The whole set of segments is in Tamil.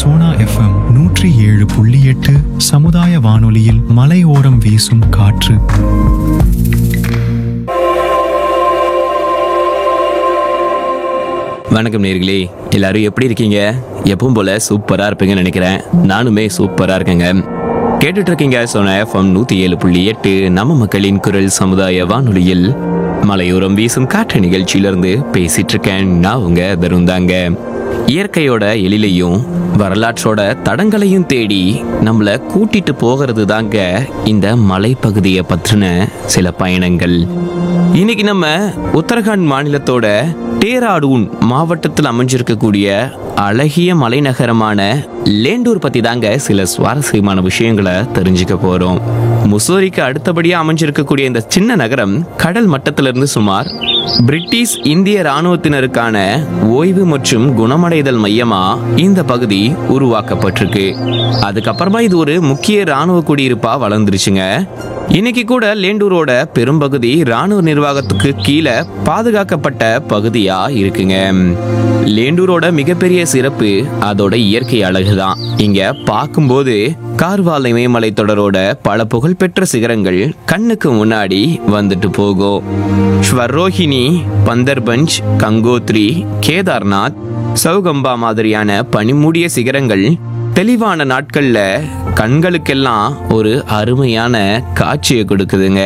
சோனா எஃப்எம் நூற்றி ஏழு புள்ளி எட்டு சமுதாய வானொலியில் மலையோரம் வீசும் காற்று வணக்கம் நேர்களே எல்லாரும் எப்படி இருக்கீங்க எப்பவும் போல சூப்பரா இருப்பீங்கன்னு நினைக்கிறேன் நானுமே சூப்பரா இருக்கேங்க கேட்டுட்டு இருக்கீங்க சொன்ன எஃப்எம் நூத்தி ஏழு புள்ளி எட்டு நம்ம மக்களின் குரல் சமுதாய வானொலியில் மலையோரம் வீசும் காற்று நிகழ்ச்சியிலிருந்து பேசிட்டு இருக்கேன் நான் உங்க தருந்தாங்க இயற்கையோட எழிலையும் வரலாற்றோட தடங்களையும் தேடி நம்மளை கூட்டிட்டு போகிறது தாங்க இந்த மலைப்பகுதியை பற்றின சில பயணங்கள் இன்னைக்கு நம்ம உத்தரகாண்ட் மாநிலத்தோட டேராடூன் மாவட்டத்தில் அமைஞ்சிருக்கக்கூடிய அழகிய மலைநகரமான லேண்டூர் பத்தி தாங்க சில சுவாரஸ்யமான விஷயங்களை தெரிஞ்சுக்க போறோம் முசோரிக்கு அடுத்தபடியா அமைஞ்சிருக்கக்கூடிய இந்த சின்ன நகரம் கடல் மட்டத்திலிருந்து சுமார் பிரிட்டிஷ் இந்திய ராணுவத்தினருக்கான ஓய்வு மற்றும் குணமடைதல் மையமா இந்த பகுதி உருவாக்கப்பட்டிருக்கு அதுக்கப்புறமா இது ஒரு முக்கிய ராணுவ குடியிருப்பா வளர்ந்துருச்சுங்க இன்னைக்கு கூட லேண்டூரோட பெரும்பகுதி ராணுவ நிர்வாகத்துக்கு கீழே பாதுகாக்கப்பட்ட பகுதியா இருக்குங்க லேண்டூரோட மிகப்பெரிய சிறப்பு அதோட இயற்கை அழகுதான் இங்க பார்க்கும்போது கார்வால் இமயமலை தொடரோட பல புகழ்பெற்ற சிகரங்கள் கண்ணுக்கு முன்னாடி வந்துட்டு போகும் ஸ்வரோஹினி பந்தர்பஞ்ச் கங்கோத்ரி கேதார்நாத் சௌகம்பா மாதிரியான பனிமூடிய சிகரங்கள் தெளிவான நாட்கள்ல கண்களுக்கெல்லாம் ஒரு அருமையான காட்சியை கொடுக்குதுங்க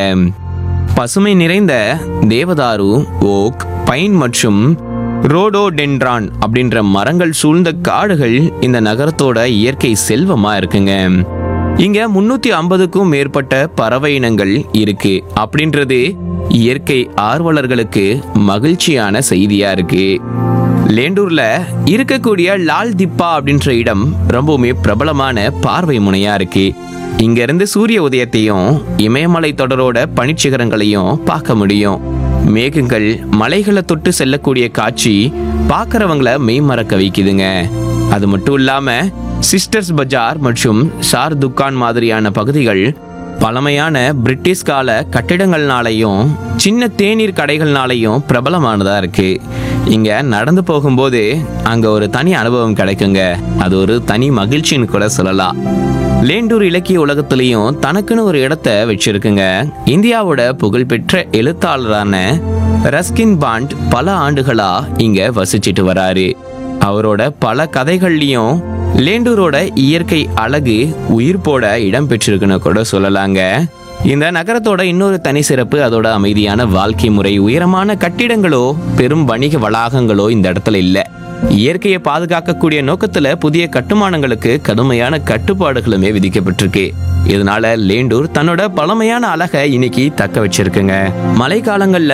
பசுமை நிறைந்த தேவதாரு ஓக் பைன் மற்றும் ரோடோடென்ட்ரான் அப்படின்ற மரங்கள் சூழ்ந்த காடுகள் இந்த நகரத்தோட இயற்கை செல்வமா இருக்குங்க இங்க முன்னூத்தி ஐம்பதுக்கும் மேற்பட்ட பறவை இனங்கள் இருக்கு அப்படின்றது இயற்கை ஆர்வலர்களுக்கு மகிழ்ச்சியான செய்தியா இருக்கு லேண்டூர்ல இருக்கக்கூடிய லால் திப்பா அப்படின்ற இடம் ரொம்பவுமே பிரபலமான பார்வை முனையா இருக்கு இங்க இருந்து சூரிய உதயத்தையும் இமயமலை தொடரோட பனிச்சிகரங்களையும் பார்க்க முடியும் மேகங்கள் மலைகளை தொட்டு செல்லக்கூடிய காட்சி பார்க்கறவங்கள மெய்மறக்க வைக்குதுங்க அது மட்டும் இல்லாம சிஸ்டர்ஸ் பஜார் மற்றும் ஷார் துக்கான் மாதிரியான பகுதிகள் பழமையான பிரிட்டிஷ் கால கட்டிடங்கள்னாலையும் சின்ன தேநீர் கடைகள்னாலையும் பிரபலமானதா இருக்கு இங்க நடந்து போகும்போது அங்க ஒரு தனி அனுபவம் கிடைக்குங்க அது ஒரு தனி மகிழ்ச்சின்னு கூட சொல்லலாம் லேண்டூர் இலக்கிய உலகத்திலையும் தனக்குன்னு ஒரு இடத்த வச்சிருக்குங்க இந்தியாவோட புகழ்பெற்ற எழுத்தாளரான ரஸ்கின் பாண்ட் பல ஆண்டுகளா இங்க வசிச்சிட்டு வராரு அவரோட பல கதைகள்லயும் லேண்டூரோட இயற்கை அழகு உயிர் போட இடம் பெற்றிருக்குன்னு கூட சொல்லலாங்க இந்த நகரத்தோட இன்னொரு தனி சிறப்பு அதோட அமைதியான வாழ்க்கை முறை உயரமான கட்டிடங்களோ பெரும் வணிக வளாகங்களோ இந்த இடத்துல இல்லை இயற்கையை பாதுகாக்கக்கூடிய நோக்கத்துல புதிய கட்டுமானங்களுக்கு கடுமையான கட்டுப்பாடுகளுமே விதிக்கப்பட்டிருக்கு இதனால லேண்டூர் தன்னோட பழமையான அழகை இன்னைக்கு தக்க வச்சிருக்குங்க மழைக்காலங்கள்ல